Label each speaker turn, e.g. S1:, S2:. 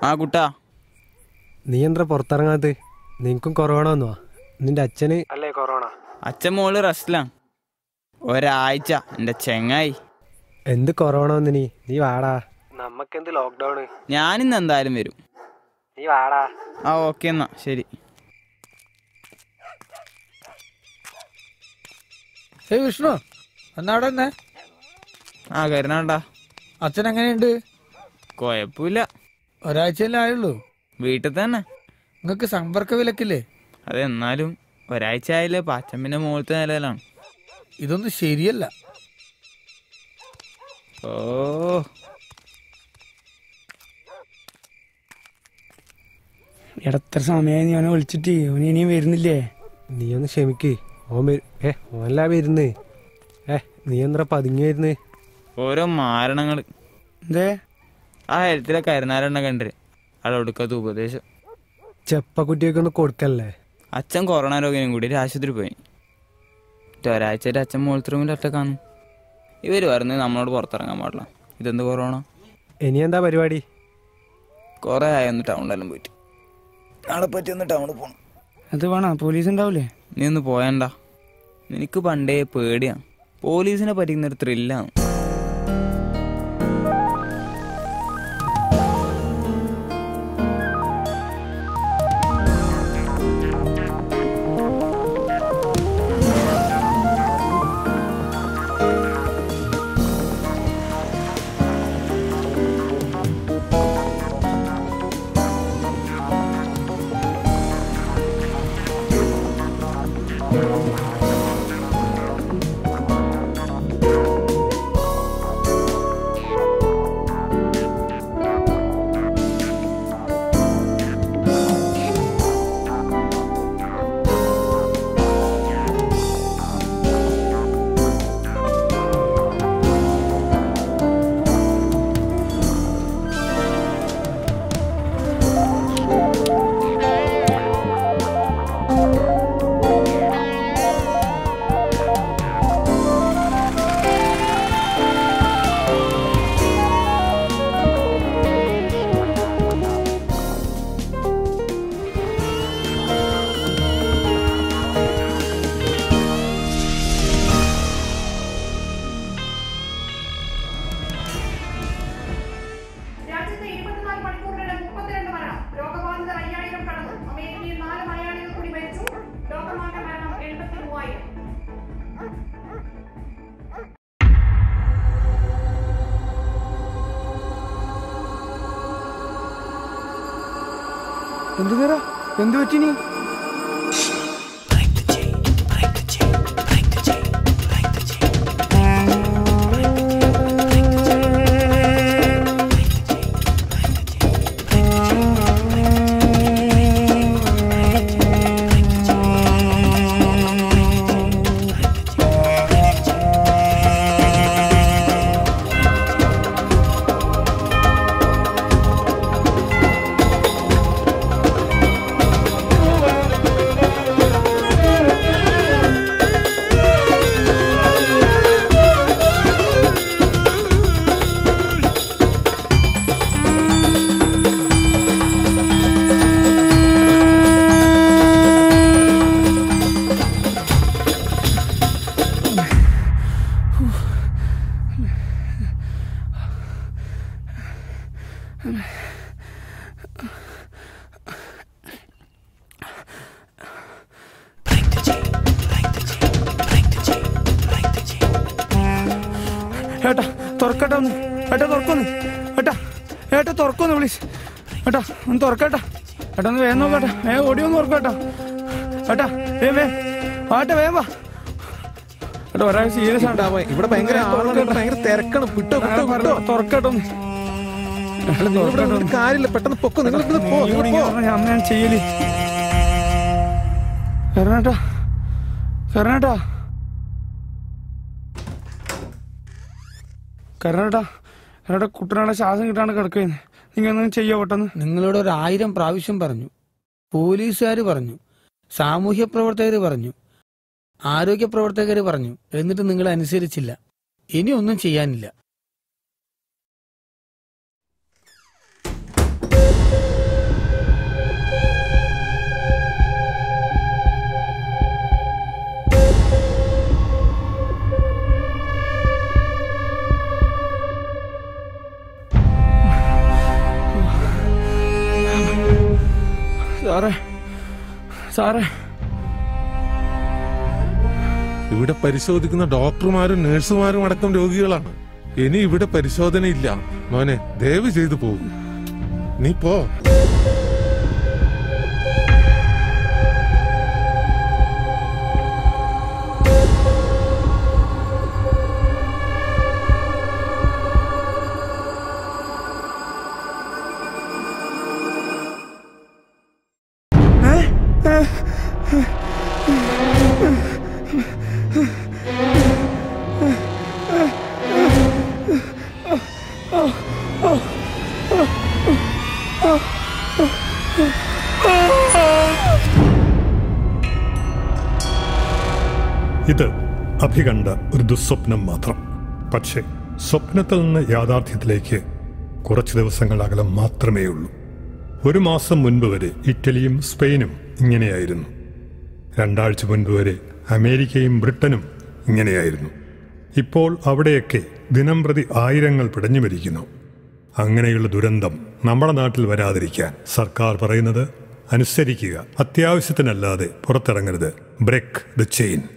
S1: ആ കുട്ടാ
S2: നീ എന്താ പുറത്തിറങ്ങാത്ത നിനക്കും കൊറോണ വന്നോ നിന്റെ അച്ഛന് അല്ലേ കൊറോണ
S1: അച്ഛൻ മോള് റെസ്റ്റിലാണ് ഒരാഴ്ച എൻ്റെ ചെങ്ങായി
S2: എന്ത് കൊറോണ വന്ന് നീ നീ വാടാ നമ്മക്കെന്ത് ലോക്ക്ഡൌൺ
S1: ഞാനിന്ന് എന്തായാലും വരും
S2: നീ വാടാ
S1: ആ ഓക്കെ എന്നാ ശരി
S3: ഏയ് വിഷ്ണു എന്നാടെ തന്നെ
S1: ആ കരുന്നാണ്ടാ
S3: അച്ഛൻ എങ്ങനെയുണ്ട്
S1: കുഴപ്പമില്ല
S3: ഒരാഴ്ചയല്ലേ ആയുള്ളൂ
S1: വീട്ടിൽ തന്നെ
S3: നിങ്ങൾക്ക് സമ്പർക്ക വിലക്കില്ലേ
S1: അതെന്നാലും ഒരാഴ്ച ആയില്ലേ പാച്ചമ്പിന്റെ മുകളിലത്തെ നിലയിലാണ്
S3: ഇതൊന്നും ശരിയല്ല
S1: ഓ
S4: എത്ര സമയം ഞാൻ വിളിച്ചിട്ട് ഓന് ഇനിയും വരുന്നില്ലേ
S2: നീ ഒന്ന് ക്ഷമിക്ക് ഓൻ വരു- ഏ ഓനല്ല വരുന്ന് ഏ നീ എന്താ പതുങ്ങി വരുന്ന്
S1: ഓരോ മാരണങ്ങൾ
S4: എന്തേ
S1: ആ ഹെൽത്തിലെ കരുനാരെണ്ണ കണ്ടിര് അവിടെ ഒടുക്കത്ത് ഉപദേശം
S2: ചെപ്പ കുട്ടിയൊക്കെ ഒന്ന് കൊടുക്കല്ലേ
S1: അച്ഛൻ കൊറോണ രോഗിനും കൂടി ഒരു ആശുപത്രി പോയി എന്നിട്ട് ഒരാഴ്ചയായിട്ട് അച്ഛൻ മുകളിലത്തെ റൂമിൽ ഒറ്റക്കാണ് ഇവര് പറഞ്ഞത് നമ്മളോട് പുറത്തിറങ്ങാൻ പാടില്ല ഇതെന്ത് കൊറോണ
S2: ഇനി എന്താ പരിപാടി
S1: കുറേ ആയി ഒന്ന് ടൗണിലെല്ലാം പോയിട്ട് നാളെ പറ്റി ഒന്ന് ടൗണിൽ പോകണം
S4: അത് വേണം പോലീസ് ഉണ്ടാവൂലേ
S1: നീ ഒന്ന് പോയണ്ട നിനക്ക് പണ്ടേ പേടിയാണ് പോലീസിനെ പറ്റിക്കുന്ന ഒരു ത്രില്ലാണ്
S5: രാജ്യത്തെ ഇരുപത്തിനാല് മണിക്കൂറിനിടെ മുപ്പത്തിരണ്ട് മരണം രോഗബാധിതർ അയ്യായിരം കടന്നു അമേരിക്കയിൽ നാല് മലയാളികൾ കൂടി മരിച്ചു ഡോക്ടർമാരുടെ മരണം എൺപത്തി മൂവായിരം
S4: എന്ത് തരാ എന്ത് പറ്റിനി ഏട്ടാ തുറക്കട്ടെ ഒന്ന് ഏട്ടാ തുറക്കൊന്ന് ഏട്ടാ ഏട്ടാ തുറക്കൊന്ന് പ്ലീസ് ഏട്ടാ ഒന്ന് തുറക്കട്ടാ ഏട്ടാ ഒന്ന് വേഗം നോക്കട്ടെ വേഗം ഓടി ഒന്ന് തുറക്കട്ടാ ഏട്ടാ വേ വേ ആട്ടെ വേഗം വാ ഏട്ടാ ഒരാൾ സീരിയസ് ആണ്
S6: ഇവിടെ ഭയങ്കര ആളാണ് ഇവിടെ ഭയങ്കര തിരക്കാണ് വിട്ടോ വിട്ടോ വിട്ടോ
S4: തുറക്കട്ടെ ഒന്ന്
S6: അല്ല, നിങ്ങൾ ഇവിടെ നിന്നിട്ട് കാര്യമില്ല പെട്ടെന്ന് പൊക്കോ നിങ്ങൾ ഇവിടെ പോ നിങ്ങൾ പോ
S4: ഞാൻ ഞാൻ ചെയ്യല് കരണേട്ടാ കരണേട്ടാ കരണേട്ടാ കരണേട്ടാ കുട്ടനാളെ ശ്വാസം കിട്ടാണ്ട് കിടക്കുന്നത് നിങ്ങൾ ഒന്നും ചെയ്യോ പെട്ടെന്ന്
S3: നിങ്ങളോട് ഒരു ആയിരം പ്രാവശ്യം പറഞ്ഞു പോലീസുകാർ പറഞ്ഞു സാമൂഹ്യ പ്രവർത്തകർ പറഞ്ഞു ആരോഗ്യ പ്രവർത്തകർ പറഞ്ഞു എന്നിട്ട് നിങ്ങൾ അനുസരിച്ചില്ല ഇനി ഒന്നും ചെയ്യാനില്ല
S4: സാറേ സാറേ
S6: ഇവിടെ പരിശോധിക്കുന്ന ഡോക്ടർമാരും നഴ്സുമാരും അടക്കം രോഗികളാണ് ഇനി ഇവിടെ പരിശോധനയില്ല മോനെ ദയവ് ചെയ്തു പോകും നീ പോ
S7: ഇത് അഭികണ്ട ഒരു ദുസ്വപ്നം മാത്രം പക്ഷേ സ്വപ്നത്തിൽ നിന്ന് യാഥാർത്ഥ്യത്തിലേക്ക് കുറച്ച് ദിവസങ്ങൾ അകലം മാത്രമേ ഉള്ളൂ ഒരു മാസം മുൻപ് വരെ ഇറ്റലിയും സ്പെയിനും ഇങ്ങനെയായിരുന്നു രണ്ടാഴ്ച മുൻപ് വരെ അമേരിക്കയും ബ്രിട്ടനും ഇങ്ങനെയായിരുന്നു ഇപ്പോൾ അവിടെയൊക്കെ ദിനം പ്രതി ആയിരങ്ങൾ പിടഞ്ഞു മരിക്കുന്നു അങ്ങനെയുള്ള ദുരന്തം നമ്മുടെ നാട്ടിൽ വരാതിരിക്കാൻ സർക്കാർ പറയുന്നത് അനുസരിക്കുക അത്യാവശ്യത്തിനല്ലാതെ പുറത്തിറങ്ങരുത് ബ്രേക്ക് ദ ചെയിൻ